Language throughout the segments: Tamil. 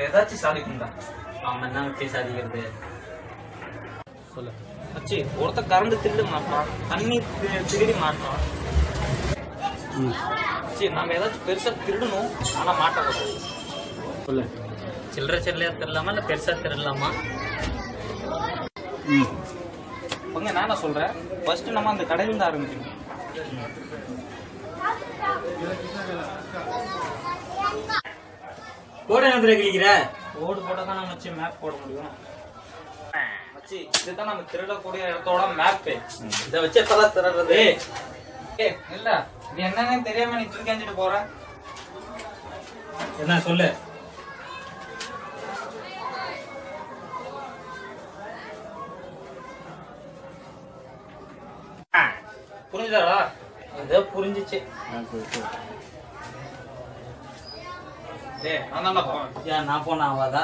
ஏதாச்சும் சாதிக்கும்டா அவன் என்ன வச்சு சாதிக்கிறது சொல்லு மச்சி ஒருத்தன் கரண்ட் திருடு மாட்டான் தண்ணி தி- திருடி மாட்டான் மச்சி நாம ஏதாச்சும் பெருசா திருடணும் ஆனா மாட்டக்கூடாது சொல்லு சில்லற சில்லறையா திருடலாமா இல்ல பெருசா திருடலாமா ம் பங்க நான் என்ன சொல்றேன் ஃபர்ஸ்ட் நம்ம அந்த கடையில இருந்து ஆரம்பிக்கணும் போட நேரத்துல கிழிக்கிற ஓடு போட்டா தான் நம்ம மச்சி மேப் போட முடியும் மச்சி இதுதான் நம்ம திருடக்கூடிய இடத்தோட மேப் இதை வச்சு எப்பதான் திருடுறது ஏய் ஏய் இல்ல நீ என்னன்னு தெரியாம நீ தூக்கி அஞ்சிட்டு போற என்ன சொல்லு புரிஞ்சுதாடா ஏதோ புரிஞ்சிச்சு ஏய் நான் தான்டா போவேன் ஏன் நான் போனா ஆவாதா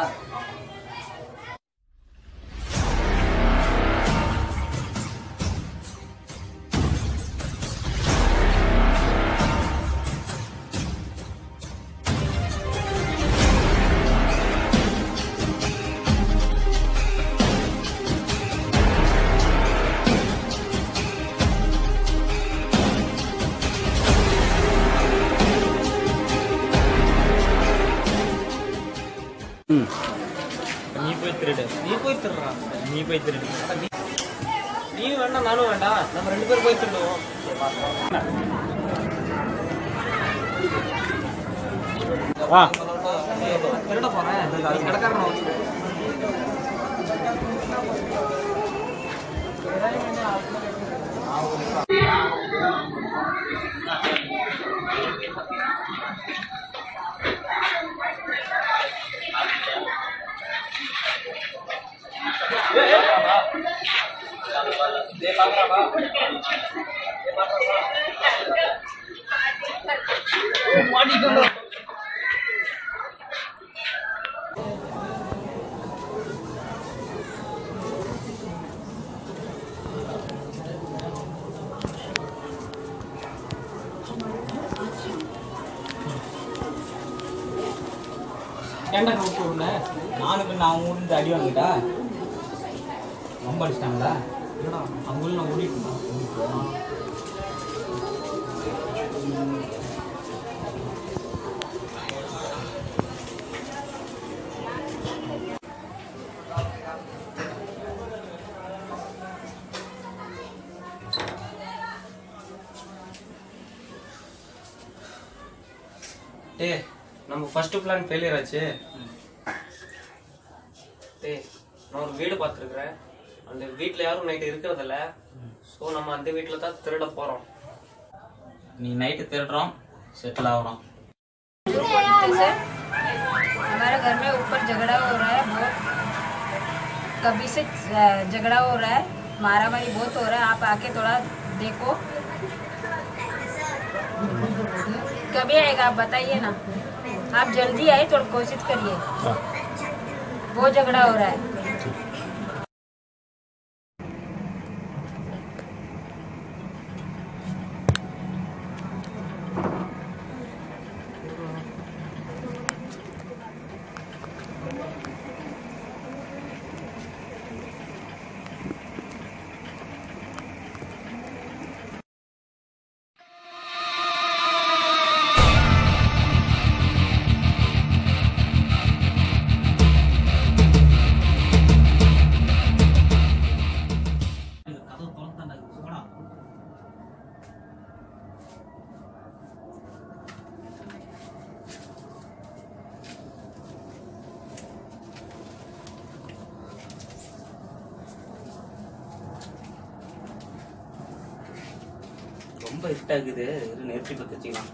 ம் நீ போய் திருடு நீ போய் திருடுறா நீ போய் திருடு நீ வேண்டாம் நானும் வேண்டாம் நம்ம ரெண்டு பேரும் போய் திருடுவோம் வா திருட போறேன் நீ கடைக்காரனை வச்சு ஏன்டா நோட்டு விடுன நானும் பின்ன அவங்க ஊர்ல அடி வாங்கிட்டா ரொம்ப அடிச்சிட்டாங்களா இல்லடா அவங்க நான் ஓடிட்டு டேய் நம்ம ஃபர்ஸ்ட் பிளான் ஃபெயிலியர் ஆச்சு டேய் நான் ஒரு வீடு பார்த்துருக்குறேன் அந்த வீட்டில் யாரும் நைட்டு இருக்கிறதில்ல ஸோ நம்ம அந்த வீட்டில் தான் திருட போகிறோம் நீ நைட்டு திருடுறோம் செட்டில் ஆகுறோம் सर हमारे घर में ऊपर झगड़ा हो रहा है बहुत कभी से अ, झगड़ा हो रहा है मारा मारी बहुत हो रहा है आप आके थोड़ा देखो कभी आएगा आप बताइए ना आप जल्दी आए थोड़ा कोशिश करिए बहुत झगड़ा हो रहा है ரொம்ப ஹிட் ஆகுது இரு நிறுத்தி பத்து வச்சுக்கலாம்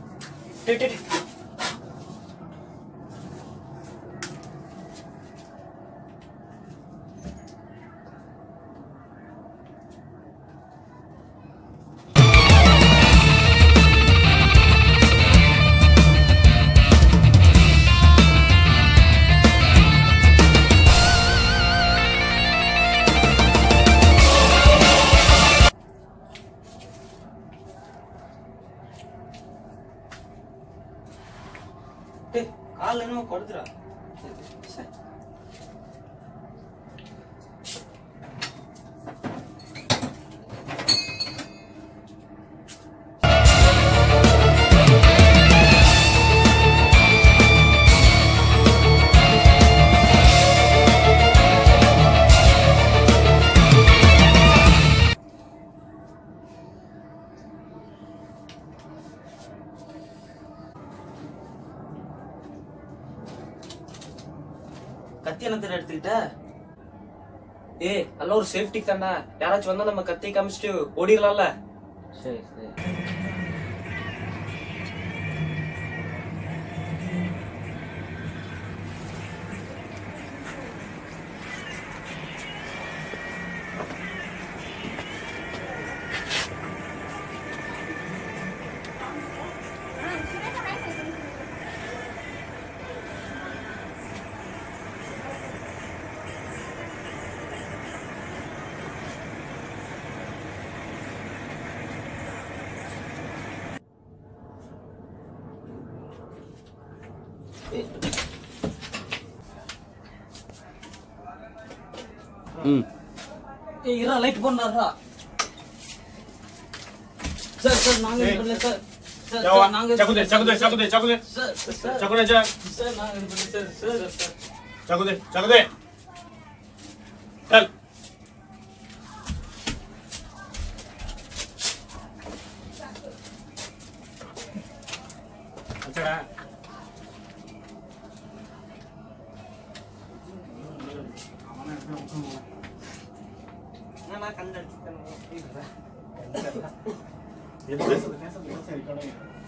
டேய் கால் என்னமோ படுத்துடா கத்தி என்னத்துல எடுத்துக்கிட்ட ஏய் நல்ல ஒரு சேஃப்டி தானே யாராச்சும் வந்தா நம்ம கத்தி காமிச்சிட்டு ஓடிடலாம்ல சரி சரி ம் ஏய் இரா லைட் போடுறாரா சார் சார் நாங்க இது பண்ணல சார் சார் जाओ சார் நாங்க चाकू दे चाकू दे चाकू दे चाकू दे சார் சார் चाकू दे जा சார் நாங்க இது பண்ணல சார் சார் சார் चाकू दे चाकू दे चल अच्छा நான் கண்டு அடிச்சிட்டேன் ये तो ऐसा ऐसा ऐसा रिकॉर्ड है